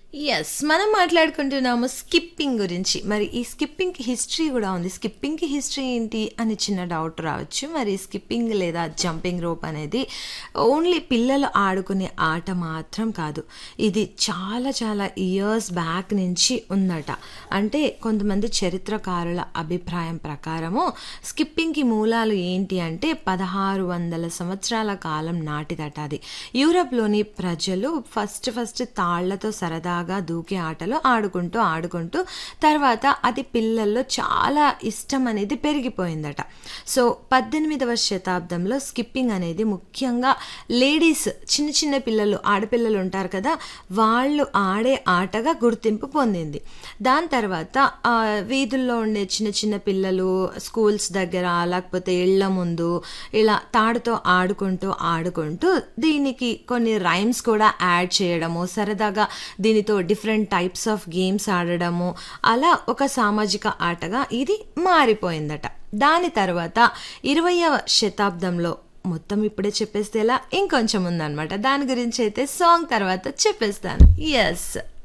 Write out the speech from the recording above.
Yes. మనం మాట్లాడుకుంటున్నాము skipping గురించి. మరి ఈ స్కిప్పింగ్‌కి హిస్టరీ గూడా ఉంది. స్కిప్పింగ్‌కి హిస్టరీ ఏంటి అని చిన్న డౌట్ రావచ్చు. మరి స్కిప్పింగ్ లేదా జంపింగ్ రోప్ అనేది ఓన్లీ పిల్లలు ఆడుకునే ఆట మాత్రం కాదు. ఇది చాలా చాలా ఇయర్స్ బ్యాక్ నుంచి ఉందట. అంటే కొంతమంది చరిత్రకారుల అభిప్రాయం ప్రకారము స్కిప్పింగ్‌కి మూలాలు ఏంటి అంటే 1600 సంవత్సరాల కాలం నాటిదట అది. యూరప్‌లోని ప్రజలు ఫస్ట్ ఫస్ట్ తాళ్లతో సరదాగా దూకే ఆటలు ఆడుకుంటూ, ఆడుకుంటూ తర్వాత అది పిల్లల్లో చాలా ఇష్టం అనేది పెరిగిపోయిందట. సో, 18వ శతాబ్దంలో స్కిప్పింగ్ అనేది ముఖ్యంగా లేడీస్ చిన్న చిన్న పిల్లలు ఆడపిల్లలు ఉంటారు కదా! వాళ్ళు ఆడే ఆటగా గుర్తింపు పొందింది. దాని తర్వాత ఆహ్, వీధుల్లో ఉండే చిన్న చిన్న పిల్లలు స్కూల్స్ దగ్గర లేకపోతే ఇళ్ళ ముందు ఇలా తాడుతో ఆడుకుంటూ, ఆడుకుంటూ దీనికి కొన్ని రైమ్స్ కూడా యాడ్ చేయడము, సరదాగా దీనితో డిఫరెంట్ టైప్స్ ఆఫ్ గేమ్స్ ఆడడము, అలా ఒక సామాజిక ఆటగా ఇది మారిపోయిందట. దాని తర్వాత 20వ శతాబ్దంలో మొత్తం ఇప్పుడే చెప్పేస్తే ఎలా ఇంకొంచెం ఉందనమాట. దాని గురించైతే సాంగ్ తర్వాత చెప్పేస్తాను. యెస్.